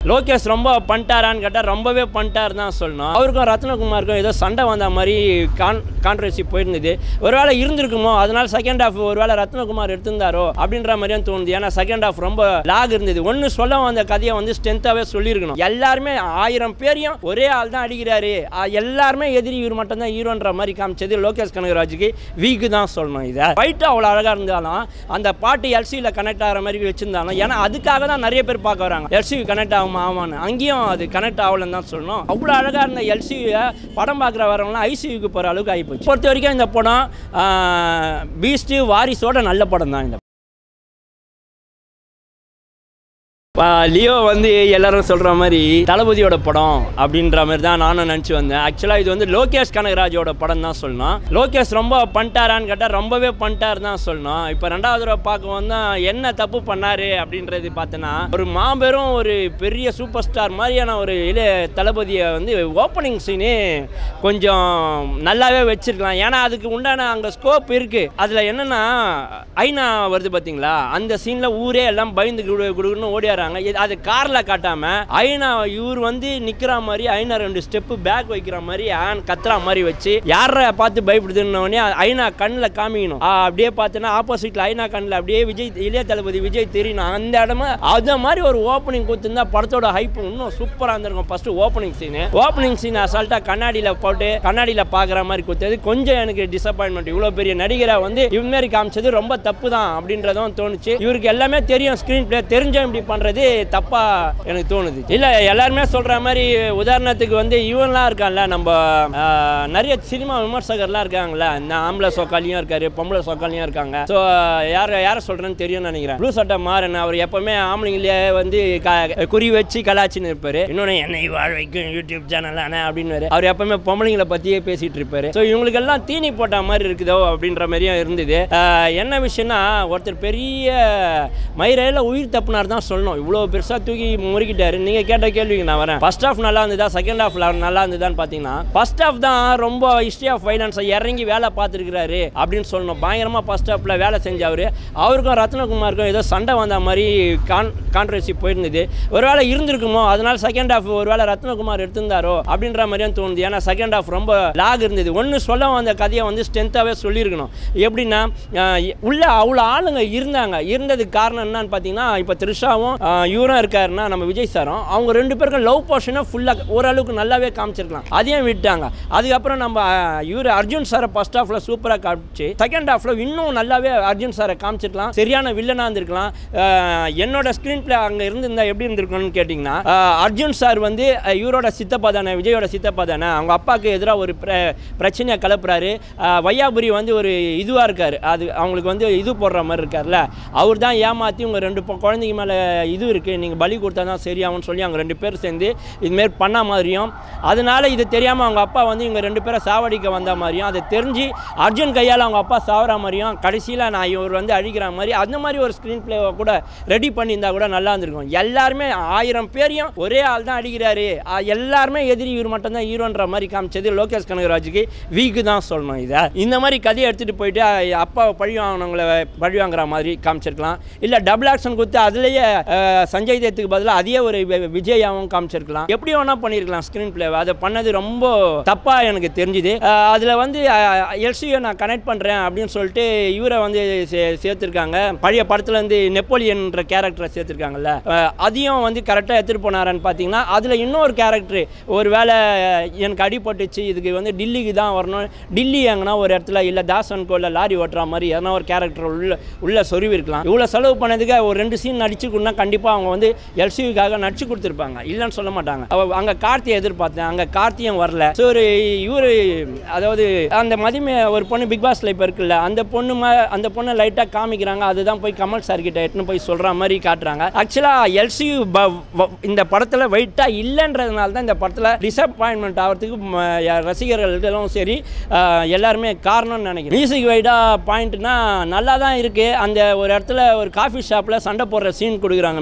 லோகேஷ் ரொம்ப பண்ணிட்டாரான்னு கேட்டால் ரொம்பவே பண்ணிட்டார் தான் சொல்லணும் அவருக்கும் ரத்னகுமாருக்கும் ஏதோ சண்டை வந்த மாதிரி கான் கான்ட்ரவர்சி போயிருந்தது ஒருவேளை இருந்திருக்குமோ அதனால செகண்ட் ஹாஃப் ஒருவேளை ரத்னகுமார் எடுத்திருந்தாரோ அப்படின்ற மாதிரியும் தோணுது ஏன்னா செகண்ட் ஹாஃப் ரொம்ப லாக் இருந்தது ஒன்று சொல்ல வந்த கதையை வந்து ஸ்ட்ரென்த்தாகவே சொல்லியிருக்கணும் எல்லாருமே ஆயிரம் பேரையும் ஒரே ஆள் தான் அடிக்கிறாரு அஹ் எல்லாருமே எதிரி இவர் மட்டும் தான் ஹீரோன்ற மாதிரி காமிச்சது லோகேஷ் கனகராஜுக்கு வீக்கு தான் சொல்லணும் இதை ஃபைட்டு அவ்வளோ அழகாக இருந்தாலும் அந்த பாட்டு எல்சியில் கனெக்ட் ஆகிற மாதிரி வச்சிருந்தாலும் ஏன்னா அதுக்காக தான் நிறைய பேர் பார்க்க வராங்க எல்சி கனெக்ட் ஆகுமா ஆமான்னு அங்கேயும் அது கனெக்ட் ஆகலன்னு தான் சொல்லணும் அவ்வளோ அழகாக இருந்த எல்சியை படம் பார்க்குற வரவங்களாம் ஐசியூக்கு போகிற அளவுக்கு ஆகிப்போச்சு பொறுத்த வரைக்கும் இந்த படம் பீஸ்ட்டு வாரிசோட நல்ல படம் தான் இந்த ஆ, லியோ வந்து எல்லாரும் சொல்கிற மாதிரி தளபதியோட படம் அப்படின்ற மாதிரி தான் நானும் நினச்சி வந்தேன் ஆக்சுவலாக இது வந்து லோகேஷ் கனகராஜோட படம் தான் சொல்லணும் லோகேஷ் ரொம்ப பண்ணிட்டாரான்னு கேட்டால் ரொம்பவே பண்ணிட்டார் தான் சொல்லணும் இப்போ ரெண்டாவது தடவை பார்க்க வந்தால் என்ன தப்பு பண்ணார் அப்படின்றது பார்த்தோன்னா ஒரு மாபெரும் ஒரு பெரிய சூப்பர் ஸ்டார் மாதிரியான ஒரு இளைய தளபதியை வந்து ஓப்பனிங் சீனு கொஞ்சம் நல்லாவே வச்சிருக்கலாம் ஏன்னா அதுக்கு உண்டான அங்கே ஸ்கோப் இருக்குது அதில் என்னென்னா ஐநா வருது பார்த்தீங்களா அந்த சீனில் ஊரே எல்லாம் பயந்து குடு குடுன்னு ஓடியாராங்க இது- அது காரில் காட்டாமல் ஐநா இவர் வந்து நிற்கிற மாதிரி ஐநா ரெண்டு ஸ்டெப்பு பேக் வைக்கிற மாதிரி ஆன் கத்துற மாதிரி வச்சு யாரை பார்த்து பயப்படுதுன்னொடனே ஐநா கண்ணில் காமிக்கணும் ஆ, அப்படியே பார்த்தோன்னா ஆப்போசிட்டில் ஐநா கண்ணில் அப்படியே விஜய் இளைய தளபதி விஜய் தெரியணும் அந்த இடமா அது மாதிரி ஒரு ஓப்பனிங் கொடுத்துருந்தா படத்தோட ஹைப் இன்னும் சூப்பராக இருந்திருக்கும் first opening scene opening scene அசால்ட்டாக கண்ணாடியில் போட்டு கண்ணாடியில் பார்க்குற மாதிரி கொடுத்தது கொஞ்சம் எனக்கு டிசப்பாயின்மெண்ட் இவ்வளோ பெரிய நடிகரை வந்து இவங்க மாதிரி காமிச்சது ரொம்ப தப்பு தான் அப்படின்றதும் தோணுச்சு இவருக்கு எல்லாமே தெரியும் ஸ்க்ரீன் பிளே தெரிஞ்ச இப்படி பண்ணுறது தப்பா எனக்கு தோணுது இல்லை எல்லாருமே சொல்கிற மாதிரி உதாரணத்துக்கு வந்து இவன்லாம் இருக்கான்ல நம்ம ஆஹ், நிறைய சினிமா விமர்சகர்லாம் இருக்காங்கல்ல இந்த ஆம்பளை சொக்காலியும் இருக்காரு பொம்பளை சொக்காலியும் இருக்காங்க ஸோ யார் யாரை சொல்கிறேன்னு தெரியும்னு நினைக்கிறேன் ப்ளூ சட்டை மாறன் அவர் எப்பவுமே ஆம்பளைங்களே வந்து க- குறி வச்சு கலாச்சின்னு இருப்பாரு இன்னொன்று என்னை வாழ வைக்கும் யூடியூப் சேனல் அண்ணே அப்படின்னு அவர் எப்பவுமே பொம்பளைங்களை பற்றியே பேசிட்டு இருப்பாரு ஸோ இவங்களுக்கெல்லாம் தீனி போட்ட மாதிரி இருக்குதோ அப்படின்ற மாதிரியும் இருந்தது ஆஹ், என்ன விஷயம்னா ஒருத்தர் பெரிய மயிரையில் உயிர் தப்புனார் தான் சொல்லணும் இவ்வளோ பெருசாக தூக்கி முறுக்கிட்டாரு நீங்கள் கேட்ட கேள்விக்கு நான் வரேன் ஃபர்ஸ்ட் ஹாஃப் நல்லா இருந்ததா செகண்ட் ஹாஃப் நல்லா இருந்ததான்னு பார்த்தீங்கன்னா ஃபர்ஸ்ட் ஹாஃப் தான் ரொம்ப ஹிஸ்ட்ரி ஆஃப் ஃபைனான்ஸை இறங்கி வேலை பார்த்துருக்கிறாரு அப்படின்னு சொல்லணும் பயங்கரமாக ஃபர்ஸ்ட் ஹாஃபில் வேலை செஞ்சவர் அவருக்கும் ரத்னகுமாருக்கும் ஏதோ சண்டை வந்த மாதிரி கான் கான்ட்ரவர்சி போயிருந்தது ஒருவேளை இருந்திருக்குமோ அதனால செகண்ட் ஹாஃப் ஒருவேளை ரத்னகுமார் எடுத்திருந்தாரோ அப்படின்ற மாதிரியும் தோணுது ஏன்னா செகண்ட் ஹாஃப் ரொம்ப லாக் இருந்தது ஒன்று சொல்ல வந்த கதையை வந்து ஸ்ட்ரென்த்தாகவே சொல்லியிருக்கணும் எப்படின்னா அஹ், உள்ள அவ்வளோ ஆளுங்க இருந்தாங்க இருந்ததுக்கு காரணம் என்னன்னு பார்த்தீங்கன்னா இப்போ த்ரிஷாவும் அஹ், இவரும் இருக்காருன்னா நம்ம விஜய் சாரும் அவங்க ரெண்டு பேருக்கும் லவ் போர்ஷனை ஃபுல்லாக ஓரளவுக்கு நல்லாவே காமிச்சிருக்கலாம் அதையும் விட்டாங்க அதுக்கப்புறம் நம்ம அஹ், இவர் அர்ஜுன் சாரை ஃபர்ஸ்ட் ஹாஃபில் சூப்பராக காமிச்சு செகண்ட் ஹாஃபில் இன்னும் நல்லாவே அர்ஜுன் சாரை காமிச்சிருக்கலாம் சரியான வில்லனாக இருந்திருக்கலாம் அஹ், என்னோட ஸ்க்ரீன் பிளே அங்கே இருந்திருந்தா எப்படி இருந்திருக்கும்னு கேட்டிங்கன்னா அஹ், அர்ஜுன் சார் வந்து அஹ், இவரோட சித்தப்பா தானே விஜயோட சித்தப்பா தானே அவங்க அப்பாவுக்கு எதிராக ஒரு பிர பிரச்சனையை கலப்புறாரு அஹ், வையாபுரி வந்து ஒரு இதுவாக இருக்கார் அது அவங்களுக்கு வந்து இது போடுற மாதிரி இருக்கார்ல அவர் தான் ஏமாற்றி உங்கள் ரெண்டு பொ- குழந்தைங்க மேலே இது இருக்குது நீங்கள் பலி கொடுத்தா தான் சரியாகும்னு சொல்லி அவங்க ரெண்டு பேரும் சேர்ந்து இதுமாரி பண்ண மாதிரியும் அதனால இது தெரியாமல் அவங்க அப்பா வந்து இவங்க ரெண்டு பேரை சாவடிக்க வந்த மாதிரியும் அதை தெரிஞ்சு அர்ஜுன் கையால் அவங்க அப்பா சாவற மாதிரியும் கடைசியில் நான் இவர் வந்து அழிக்கிற மாதிரி அந்த மாதிரி ஒரு ஸ்க்ரீன் பிளேவை கூட ரெடி பண்ணியிருந்தா கூட நல்லா இருந்திருக்கும் எல்லாருமே ஆயிரம் பேரையும் ஒரே ஆள் தான் அடிக்கிறாரு அஹ் எல்லாருமே எதிரி இவர் மட்டும் தான் ஹீரோன்ற மாதிரி காமிச்சது லோகேஷ் கனகராஜுக்கு வீக்கு தான் சொல்லணும் இதை இந்த மாதிரி கதையை எடுத்துகிட்டு போயிட்டு அஹ் அப்பாவை பழி வாங்கினவங்களை பழி வாங்குற மாதிரி காமிச்சிருக்கலாம் இல்லை டபுள் ஆக்ஷன் கொடுத்து அதுலேயே அஹ், சஞ்சய் தேத்துக்கு பதிலாக அதையே ஒரு வி- விஜயாவும் காமிச்சிருக்கலாம் எப்படி வேணால் பண்ணியிருக்கலாம் ஸ்க்ரீன் பிளே அதை பண்ணது ரொம்ப தப்பாக எனக்கு தெரிஞ்சுது அதில் வந்து எல்சியை நான் கனெக்ட் பண்ணுறேன் அப்படின்னு சொல்லிட்டு இவரை வந்து சே சேர்த்துருக்காங்க பழைய படத்தில் வந்து நெப்போலியன்ற கேரக்டரை சேர்த்துருக்காங்கல்ல அஹ், அதையும் வந்து கரெக்டாக எடுத்துகிட்டு போனாரான்னு பார்த்தீங்கன்னா அதில் இன்னொரு கேரக்டர் ஒரு வேளை எனக்கு அடிபட்டுச்சு இதுக்கு வந்து டில்லிக்கு தான் வரணும் டில்லி எங்கன்னா ஒரு இடத்துல இல்லை தாசன் கோல லாரி ஓட்டுற மாதிரி எதனா ஒரு கேரக்டர் உள்ள உள்ள சொருவி இருக்கலாம் இவ்வளோ செலவு பண்ணதுக்கு ஒரு ரெண்டு சீன் நடிச்சுக்கணும்னா கண்டிப்பாக அவங்க வந்து எல்சிவிக்காக நடிச்சு கொடுத்துருப்பாங்க இல்லைன்னு சொல்ல மாட்டாங்க அவ அங்கே கார்த்தியை எதிர்பார்த்தேன் அங்கே கார்த்தியும் வரல ஸோ ஒரு இவர் அதாவது அந்த மதிமே ஒரு பொண்ணு பிக் பாஸ்ல இப்போ இருக்குல்ல அந்த பொண்ணு மா அந்த பொண்ணை லைட்டாக காமிக்கிறாங்க அதுதான் போய் கமல் சார் கிட்ட எட்டுன்னு போய் சொல்கிற மாதிரி காட்டுறாங்க ஆக்சுவலாக எல்சியு இந்த படத்தில் வெயிட்டாக இல்லைன்றதுனால தான் இந்த படத்தில் டிசப்பாயின்மெண்ட் ஆகிறதுக்கு ம- ய- ரசிகர்களும் சரி ஆஹ், எல்லாருமே காரணம்னு நினைக்கிறேன் மியூசிக் வைடாக பாயிண்ட்னா நல்லா தான் இருக்குது அந்த ஒரு இடத்துல ஒரு காஃபி ஷாப்பில் சண்டை போடுற சீன் கொடுக்குறாங்க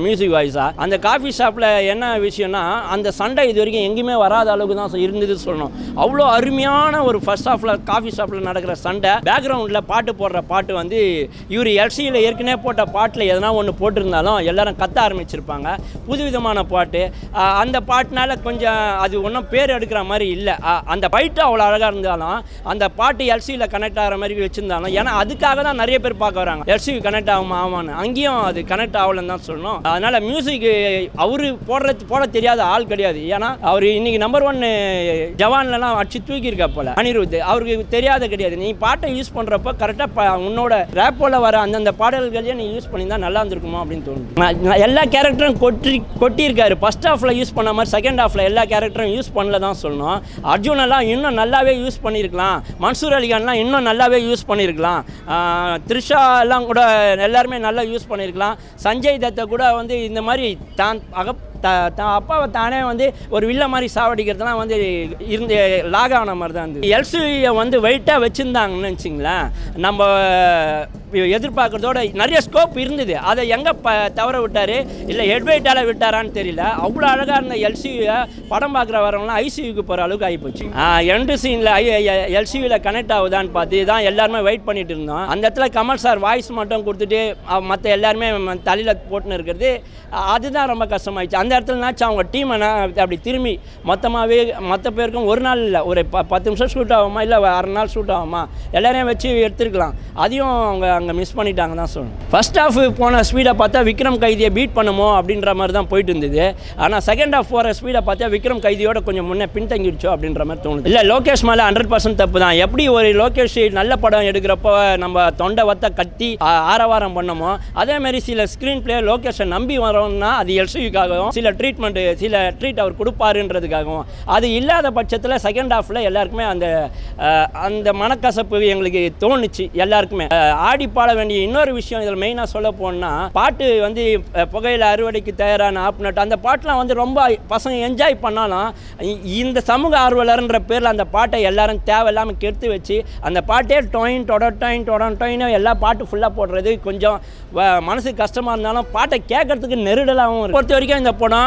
மியூசிக் வாய்ஸாக அந்த காஃபி ஷாப்பில் என்ன விஷயம்னா அந்த சண்டை இது வரைக்கும் எங்கேயுமே வராத அளவுக்கு தான் இருந்தது சொல்லணும் அவ்வளோ அருமையான ஒரு ஃபர்ஸ்ட் ஹாஃபில் காஃபி ஷாப்பில் நடக்கிற சண்டை பேக்ரவுண்டில் பாட்டு போடுற பாட்டு வந்து இவர் எல்சியில் ஏற்கனவே போட்ட பாட்டில் எதனா ஒன்று போட்டிருந்தாலும் எல்லாரும் கத்த ஆரம்பிச்சிருப்பாங்க புதுவிதமான பாட்டு ஆஹ் அந்த பாட்டுனால கொஞ்சம் அது ஒன்றும் பேர் எடுக்கிற மாதிரி இல்லை அந்த ஃபைட்டு அவ்வளோ அழகாக இருந்தாலும் அந்த பாட்டு எல்சியில் கனெக்ட் ஆகிற மாதிரி வச்சுருந்தாலும் ஏன்னா அதுக்காக தான் நிறைய பேர் பார்க்க வராங்க எல்சி கனெக்ட் ஆகுமா ஆமான்னு அங்கேயும் அது கனெக்ட் ஆகலன்னு தான் சொல்லணும் அதனால் மியூசிக் அவரு போடுறது போட தெரியாத ஆள் கிடையாது ஏன்னா அவர் இன்னைக்கு நம்பர் ஒன் ஜவான்லலாம் அடிச்சு தூக்கியிருக்கா போல அனிருத் அவருக்கு தெரியாத கிடையாது நீ பாட்டை யூஸ் பண்ணுறப்ப கரெக்டாக உன்னோட ரேப்போல வர அந்தந்த பாடல்களையே நீ யூஸ் பண்ணியிருந்தா நல்லா இருந்திருக்குமா அப்படின்னு தோணுது நான் நான் எல்லா கேரக்டரும் கொட்டி கொட்டியிருக்காரு ஃபர்ஸ்ட் ஹாஃபில் யூஸ் பண்ண மாதிரி செகண்ட் ஹாஃபில் எல்லா கேரக்டரும் யூஸ் பண்ணல தான் சொல்லணும் அர்ஜுனெல்லாம் இன்னும் நல்லாவே யூஸ் பண்ணியிருக்கலாம் மன்சூர் அலிகான்லாம் இன்னும் நல்லாவே யூஸ் பண்ணியிருக்கலாம் ஆஹ் த்ரிஷா எல்லாம் கூட எல்லாருமே நல்லா யூஸ் பண்ணியிருக்கலாம் சஞ்சய் தத்தை கூட வந்து இந்த மாதிரி தான் அக த தான் அப்பாவை தானே வந்து ஒரு வில்ல மாதிரி சாவடிக்கிறதுலாம் வந்து இருந்து லாக் ஆன மாதிரி தான் இருந்தது எல்சியை வந்து வெயிட்டாக வச்சுருந்தாங்கன்னு வச்சிங்களேன் நம்ம எதிர்பார்க்குறதோட நிறைய ஸ்கோப் இருந்தது அதை எங்கே ப தவற விட்டார் இல்லை ஹெட்வைட்டால் விட்டாரான்னு தெரியல அவ்வளோ அழகாக இருந்த எல்சியை படம் பார்க்குற வரவங்களாம் ஐசியூக்கு போகிற அளவுக்கு ஆகிப்போச்சு எண்டு சீனில் ஐ எல்சியூவில் கனெக்ட் ஆகுதான்னு பார்த்து தான் எல்லாருமே வெயிட் பண்ணிட்டு இருந்தோம் அந்த இடத்துல கமல் சார் வாய்ஸ் மட்டும் கொடுத்துட்டு மற்ற எல்லாருமே தலையில் போட்டுன்னு இருக்கிறது அஹ் அதுதான் ரொம்ப கஷ்டமாயிடுச்சு அந்த இடத்துலனாச்சும் அவங்க டீமை அப்படி திரும்பி மொத்தமாகவே மற்ற பேருக்கும் ஒரு நாள் இல்லை ஒரு ப பத்து நிமிஷம் ஷூட் ஆகுமா இல்லை அரை நாள் ஷூட் ஆகுமா எல்லாரையும் வச்சு எடுத்துருக்கலாம் அதையும் அவங்க அங்கே மிஸ் பண்ணிட்டாங்க தான் சொல்லணும் ஃபர்ஸ்ட் ஹாஃப் போன ஸ்பீடை பார்த்தா விக்ரம் கைதியை பீட் பண்ணுமோ அப்படின்ற மாதிரி தான் போயிட்டு இருந்தது ஆனால் செகண்ட் ஹாஃப் போகிற ஸ்பீடை பார்த்தா விக்ரம் கைதியோட கொஞ்சம் முன்னே பின்தங்கிடுச்சோ அப்படின்ற மாதிரி தோணுது இல்லை லோகேஷ் மேலே ஹண்ட்ரட் பர்சன்ட் தப்பு தான் எப்படி ஒரு லோகேஷ் நல்ல படம் எடுக்கிறப்போ நம்ம தொண்டை வத்த கத்தி ஆ- ஆரவாரம் பண்ணமோ அதே மாதிரி சில ஸ்க்ரீன் பிளே லோகேஷை நம்பி வரோம்னா அது எல்சிக்காகவும் சில ட்ரீட்மெண்ட்டு சில ட்ரீட் அவர் கொடுப்பாருன்றதுக்காகவும் அது இல்லாத பட்சத்தில் செகண்ட் ஹாஃபில் எல்லாருக்குமே அந்த அஹ், அந்த மனக்கசப்பு எங்களுக்கு தோணுச்சு எல்லாருக்குமே அஹ், ஆடி பாட வேண்டிய இன்னொரு விஷயம் இதில் மெயினாக சொல்ல போனால் பாட்டு வந்து அஹ், புகையில அறுவடைக்கு தயாரான ஆப்னட் அந்த பாட்டெலாம் வந்து ரொம்ப பசங்க என்ஜாய் பண்ணாலும் இ- இந்த சமூக ஆர்வலர்ன்ற பேரில் அந்த பாட்டை எல்லாரும் தேவையில்லாமல் கெடுத்து வச்சு அந்த பாட்டே டொயின் டொட டொயின் டொடன் டொயின்னு எல்லா பாட்டு ஃபுல்லாக போடுறது கொஞ்சம் வ- மனசுக்கு கஷ்டமாக இருந்தாலும் பாட்டை கேட்கறதுக்கு நெருடலாகவும் இருக்கு பொறுத்த வரைக்கும் இந்த படம்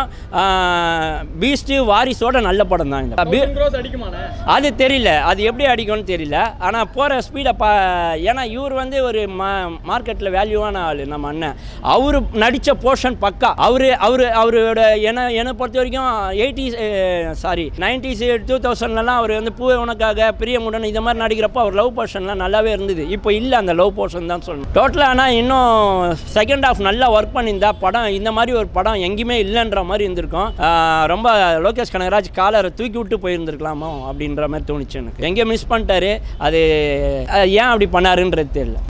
பீஸ்ட்டு வாரிசோட நல்ல படம் தான் இந்த பீ- க்ரோஸ் அடிக்குமாண்ணே அது தெரியல அது எப்படி அடிக்கும்னு தெரியல ஆனால் போகிற ஸ்பீடை பா ஏன்னா இவர் வந்து ஒரு மா மார்க்கெட்டில் வேல்யூவான ஆள் நம்ம அண்ணன் அவர் நடித்த போர்ஷன் பக்கா அவர் அவர் அவரோட என்ன என்னை பொறுத்த வரைக்கும் எயிட்டிஸ் சாரி நைன்டிஸ் டூ தௌசண்ட்லலாம் அவர் வந்து பூவே உனக்காக பிரியமுடன் இந்த மாதிரி நடிக்கிறப்போ அவர் லவ் போர்ஷன்லாம் நல்லாவே இருந்தது இப்போ இல்லை அந்த லவ் போர்ஷன் தான் சொல்லணும் டோட்டலாக ஆனால் இன்னும் செகண்ட் ஹாஃப் நல்லா ஒர்க் பண்ணியிருந்தா படம் இந்த மாதிரி ஒரு படம் எங்கேயுமே இல்லைன்ற மாதிரி இருந்திருக்கும் ஆஹ் ரொம்ப லோகேஷ் கனகராஜ் காலரை தூக்கி விட்டு போயிருந்திருக்கலாமோ அப்படின்ற மாதிரி தோணுச்சு எனக்கு எங்கேயோ மிஸ் பண்ணிட்டாரு அது அஹ் ஏன் அப்படி பண்ணாருன்றது தெரியல